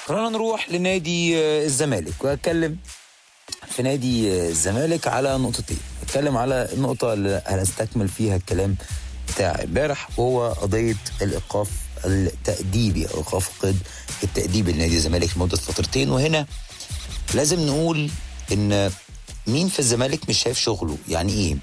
خلينا نروح لنادي آه، الزمالك واتكلم في نادي آه، الزمالك على نقطتين اتكلم على النقطة اللي هنستكمل فيها الكلام بتاع امبارح وهو قضية الإيقاف التأديبي أو إيقاف القيد التأديبي لنادي الزمالك لمدة فترتين وهنا لازم نقول إن مين في الزمالك مش شايف شغله يعني إيه؟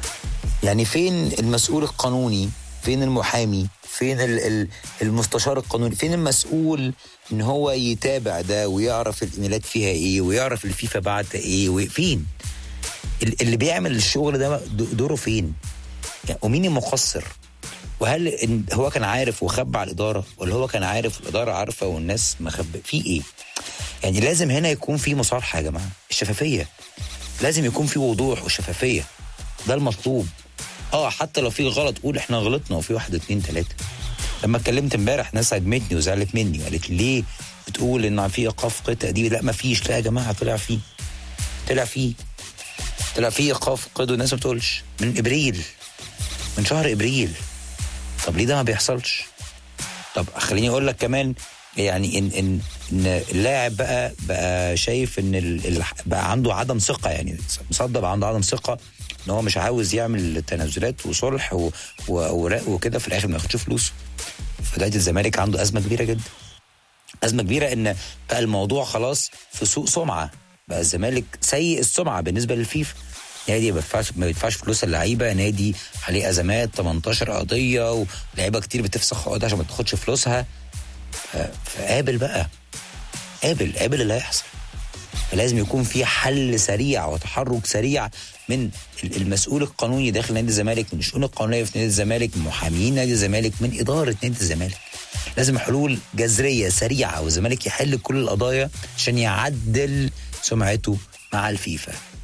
يعني فين المسؤول القانوني فين المحامي فين ال- ال- المستشار القانوني فين المسؤول ان هو يتابع ده ويعرف الايميلات فيها ايه ويعرف الفيفا بعت ايه و- فين ال- اللي بيعمل الشغل ده د- دوره فين يعني ومين المقصر وهل إن هو كان عارف وخبى على الاداره ولا هو كان عارف والاداره عارفه والناس مخبى في ايه يعني لازم هنا يكون في مصالحه يا جماعه الشفافيه لازم يكون في وضوح وشفافيه ده المطلوب اه حتى لو في غلط قول احنا غلطنا وفي واحد اتنين تلاته لما اتكلمت امبارح ناس عجبتني وزعلت مني وقالت لي ليه بتقول ان في ايقاف قيد تاديبي لا ما فيش لا يا جماعه طلع فيه طلع فيه طلع فيه ايقاف قيد والناس ما بتقولش من ابريل من شهر ابريل طب ليه ده ما بيحصلش طب خليني اقول لك كمان يعني ان ان ان اللاعب بقى بقى شايف ان ال- ال- بقى عنده عدم ثقه يعني مصدق بقى عنده عدم ثقه ان هو مش عاوز يعمل تنازلات وصلح و- واوراق وكده في الاخر ما ياخدش فلوسه فنادي الزمالك عنده ازمه كبيره جدا ازمه كبيره ان بقى الموضوع خلاص في سوء سمعه بقى الزمالك سيء السمعه بالنسبه للفيفا نادي ما بيدفعش ما بيدفعش فلوس اللعيبه نادي عليه ازمات 18 قضيه ولاعيبه كتير بتفسخ عقود عشان ما تاخدش فلوسها ف- فقابل بقى قابل قابل اللي هيحصل فلازم يكون في حل سريع وتحرك سريع من ال- المسؤول القانوني داخل نادي الزمالك من الشؤون القانونيه في نادي الزمالك من محامين نادي الزمالك من اداره نادي الزمالك لازم حلول جذريه سريعه والزمالك يحل كل القضايا عشان يعدل سمعته مع الفيفا